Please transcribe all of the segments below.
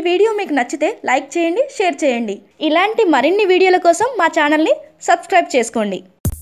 video మీకు నచ్చితే like చేయండి షేర్ చేయండి ఇలాంటి మరిన్ని వీడియోల కోసం మా ఛానల్ని సబ్స్క్రైబ్ చేసుకోండి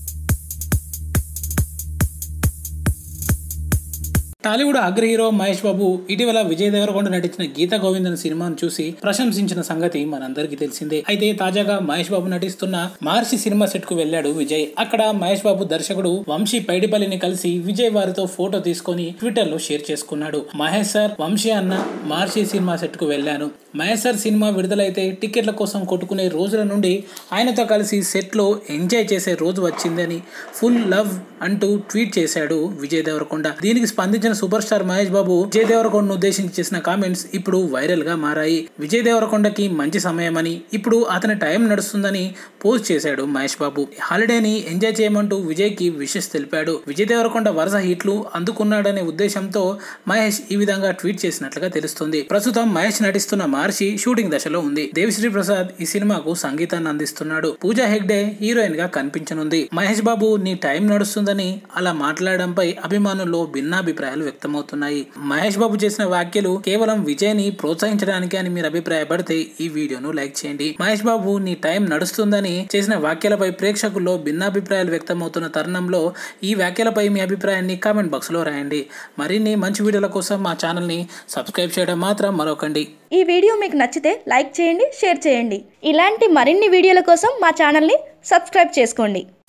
టాలీవుడ్ అగ్ర హీరో మహేష్ బాబు ఇటీవల విజయ్ దేవరకొండ నటించిన గీత గోవిందన్ సినిమాను చూసి ప్రశంసించిన సంగతి మనందరికీ తెలిసిందే అయితే తాజాగా మహేష్ బాబు నటిస్తున్న మహర్షి సినిమా సెట్ కు వెళ్లాడు విజయ్ అక్కడ మహేష్ బాబు దర్శకుడు వంశీ పైడిపల్లిని కలిసి విజయ్ వారితో ఫోటో తీసుకొని ట్విట్టర్ లో షేర్ చేసుకున్నాడు మహేష్ సార్ వంశీ అన్న మహర్షి సినిమా సెట్ కు వెళ్లాను మహేష్ సార్ సినిమా విడుదలైతే టికెట్ల కోసం కొట్టుకునే రోజుల నుండి ఆయనతో కలిసి సెట్ లో ఎంజాయ్ చేసే రోజు వచ్చిందని ఫుల్ లవ్ అంటూ ట్వీట్ చేశాడు విజయ్ దేవరకొండ దీనికి స్పందించిన సూపర్ స్టార్ మహేష్ బాబు విజయ్ దేవరకొండను ఉద్దేశించి చేసిన కామెంట్స్ ఇప్పుడు వైరల్ గా మారాయి విజయ్ దేవరకొండకి మంచి సమయమని ఇప్పుడు అతని టైం నడుస్తుందని పోస్ట్ చేశాడు మహేష్ బాబు హాలిడేని ఎంజాయ్ చేయమంటూ విజయ్ కి విషెస్ తెలిపాడు విజయ్ దేవరకొండ వరుస హిట్లు అందుకున్నాడనే ఉద్దేశంతో మహేష్ ఈ విధంగా ట్వీట్ చేసినట్లుగా తెలుస్తుంది ప్రస్తుతం మహేష్ నటిస్తున్న మహర్షి షూటింగ్ దశలో ఉంది దేవిశ్రీ ప్రసాద్ ఈ సినిమాకు సంగీతాన్ని అందిస్తున్నాడు పూజా హెగ్డే హీరోయిన్ గా కనిపించనుంది మహేష్ బాబు నీ టైం నడుస్తుందని అలా మాట్లాడడంపై అభిమానుల్లో భిన్నాభిప్రాయాలు వ్యక్తమవుతున్నాయి మహేష్ బాబు చేసిన వ్యాఖ్యలు కేవలం విజయ్ ని ప్రోత్సహించడానికి అని మీరు అభిప్రాయపడితే ఈ వీడియోను లైక్ చేయండి మహేష్ బాబు నీ టైం నడుస్తుందని చేసిన వ్యాఖ్యలపై ప్రేక్షకుల్లో భిన్నాభిప్రాయాలు వ్యక్తమవుతున్న తరుణంలో ఈ వ్యాఖ్యలపై మీ అభిప్రాయాన్ని కామెంట్ బాక్స్ లో రాయండి మరిన్ని మంచి వీడియోల కోసం మా ఛానల్ ని సబ్స్క్రైబ్ చేయడం మాత్రం మరొకండి ఈ వీడియో మీకు నచ్చితే లైక్ చేయండి షేర్ చేయండి ఇలాంటి మరిన్ని వీడియోల కోసం మా ఛానల్ని సబ్స్క్రైబ్ చేసుకోండి